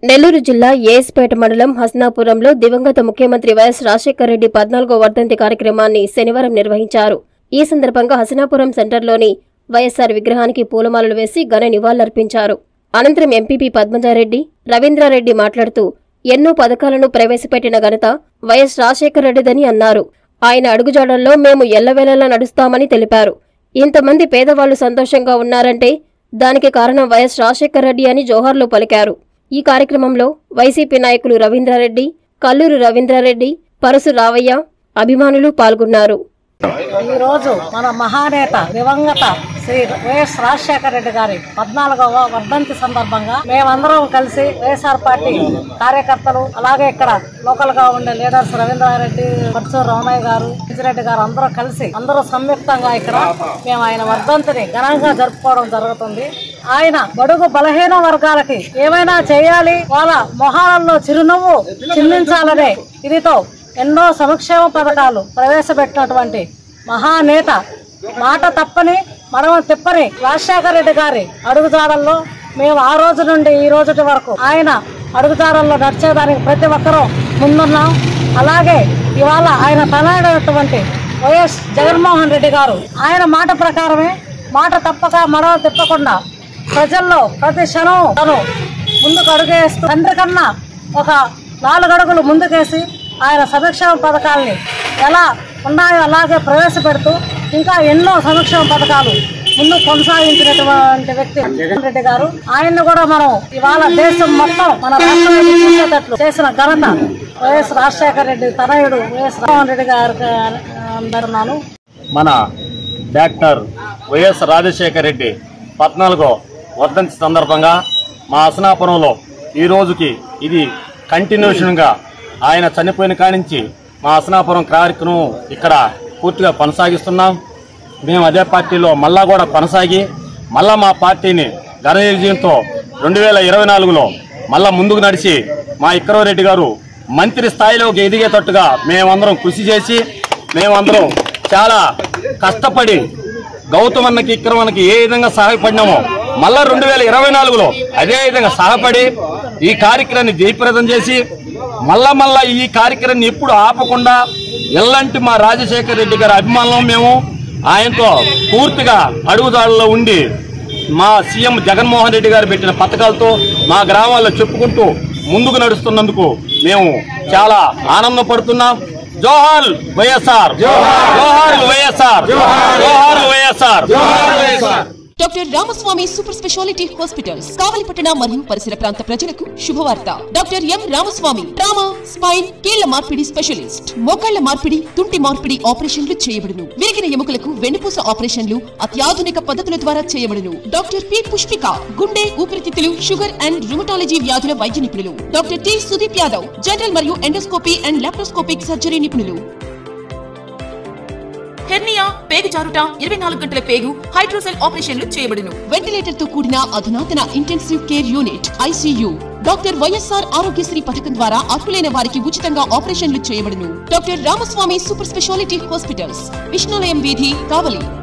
నెల్లూరు జిల్లా ఏఎస్పేట మండలం హస్నాపురంలో దివంగత ముఖ్యమంత్రి వైఎస్ రాజశేఖర రెడ్డి పద్నాలుగో వర్ధంతి కార్యక్రమాన్ని శనివారం నిర్వహించారు ఈ సందర్భంగా హసనాపురం సెంటర్లోని వైఎస్సార్ విగ్రహానికి పూలమాలలు వేసి ఘన నివాళులర్పించారు అనంతరం ఎంపీపీ పద్మజారెడ్డి రవీంద్రారెడ్డి మాట్లాడుతూ ఎన్నో పథకాలను ప్రవేశపెట్టిన ఘనత వైఎస్ రాజశేఖర రెడ్డిదని అన్నారు ఆయన అడుగుజాడల్లో మేము ఎల్లవేళలా నడుస్తామని తెలిపారు ఇంతమంది పేదవాళ్లు సంతోషంగా ఉన్నారంటే దానికి కారణం వైఎస్ రాజశేఖర రెడ్డి అని జోహార్లు పలికారు ఈ కార్యక్రమంలో వైసీపీ నాయకులు రవీంద్రారెడ్డి కల్లూరు రవీంద్రారెడ్డి పరసు రావయ్య అభిమానులు పాల్గొన్నారు ఈ రోజు మన మహానేత దివంగత శ్రీ వైఎస్ రాజశేఖర రెడ్డి గారి పద్నాలుగవ వర్ధంతి సందర్భంగా మేమందరం కలిసి వైఎస్ఆర్ పార్టీ కార్యకర్తలు అలాగే ఇక్కడ లోకల్ గా ఉండే లీడర్స్ రవీంద్రారెడ్డి పర్చూరు రమణయ్య గారు రెడ్డి గారు అందరూ కలిసి అందరూ సంయుక్తంగా ఇక్కడ మేము ఆయన వర్ధంతిని ఘనంగా జరుపుకోవడం జరుగుతుంది ఆయన బడుగు బలహీన వర్గాలకి ఏమైనా చేయాలి వాళ్ళ మొహాలలో చిరునవ్వు చిందించాలనే ఇదితో ఎన్నో సంక్షేమ పథకాలు ప్రవేశపెట్టినటువంటి మహానేత మాట తప్పని మడమ తిప్పని రాజశేఖర రెడ్డి గారి అడుగుజాడల్లో మేము ఆ రోజు నుండి ఈ రోజుటి వరకు ఆయన అడుగుజాడల్లో నడిచేదానికి ప్రతి ఒక్కరూ ముందున్నాం అలాగే ఇవాళ ఆయన తనైనటువంటి వైఎస్ జగన్మోహన్ రెడ్డి గారు ఆయన మాట ప్రకారమే మాట తప్పక మడవ తిప్పకుండా ప్రజల్లో ప్రతి క్షణం తను ముందుకు అడుగేస్తూ తండ్రి కన్నా ఒక నాలుగు అడుగులు ముందుకేసి ఆయన సంక్షేమ పథకాల్ని ఎలా ఉన్నాయో అలాగే ప్రవేశపెడుతూ ఇంకా ఎన్నో సంక్షేమ పథకాలు ముందు కొనసాగించినటువంటి వ్యక్తి జగన్ రెడ్డి గారు ఆయన్ని కూడా మనం ఇవాళ దేశం మొత్తం మన రాష్ట్రానికి చూసేటట్లు చేసిన ఘనత వైఎస్ రాజశేఖర రెడ్డి తనయుడు వైఎస్ రామోహన్ రెడ్డి గారికి అందరున్నాను మన డాక్టర్ వైఎస్ రాజశేఖర రెడ్డి పద్నాలుగో వర్ధంతి సందర్భంగా మా అసనాపురంలో ఈ రోజుకి ఇది కంటిన్యూషన్గా ఆయన చనిపోయిన కానించి మా అసనాపురం కార్యక్రమం ఇక్కడ పూర్తిగా కొనసాగిస్తున్నాం మేము అదే పార్టీలో మళ్ళా కూడా కొనసాగి మళ్ళా మా పార్టీని ఘన విజయంతో రెండు వేల ఇరవై నాలుగులో మళ్ళా ముందుకు నడిచి మా ఇక్కరవరెడ్డి గారు మంత్రి స్థాయిలోకి ఎదిగేటట్టుగా మేమందరం కృషి చేసి మేమందరం చాలా కష్టపడి గౌతమ్ అన్నకి విక్రమన్నకి ఏ విధంగా సహాయపడినామో మళ్ళా రెండు వేల ఇరవై నాలుగులో అదే విధంగా సహాయపడి ఈ కార్యక్రమాన్ని జయప్రదం చేసి మళ్ళా మళ్ళా ఈ కార్యక్రమాన్ని ఎప్పుడు ఆపకుండా ఎల్లంటి మా రాజశేఖర రెడ్డి గారి అభిమానులం మేము ఆయనతో పూర్తిగా అడుగుదాడుల్లో ఉండి మా సీఎం జగన్మోహన్ రెడ్డి గారు పెట్టిన పథకాలతో మా గ్రామాల్లో చెప్పుకుంటూ ముందుకు నడుస్తున్నందుకు మేము చాలా ఆనందపడుతున్నాం జోహార్ వైఎస్ఆర్ జోహార్ వైఎస్ఆర్ జోహార్ YSR doctor Ramaswamy super speciality hospitals కావలిపట్టణ మరియు పరిసర ప్రాంత ప్రజలకు శుభవార్త doctor M Ramaswamy trauma spine కీళ్ల మార్పిడి స్పెషలిస్ట్ మోకాళ్ల మార్పిడి తుంటి మార్పిడి ఆపరేషన్లు చేయబడును విరిగిన ఎముకలకు వెన్నుపూస ఆపరేషన్లు అత్యాధునిక పద్ధతుల ద్వారా చేయబడును డాక్టర్ పి పుష్పిక గుండె ఊపిరితిత్తులు షుగర్ అండ్ రుమటాలజీ వ్యాధుల వైద్య నిపుణులు doctor T Sudeep Yadav general మరియు ఎండోస్కోపీ అండ్ లాప్రోస్కోపిక్ సర్జరీ నిపుణులు హెర్నియా పేగు జారుట ఇరవై నాలుగు గంటల పేగు హైడ్రోసెల్ ఆపరేషన్లు చేయబడును వెంటిలేటర్ తో కూడిన అధునాతన intensive care unit ICU doctor YSR Aarogyasri పథకం ద్వారా అర్హులైన వారికి ఉచితంగా ఆపరేషన్లు చేయబడును doctor Ramaswamy super speciality hospitals Vishnalayam వీధి కావలి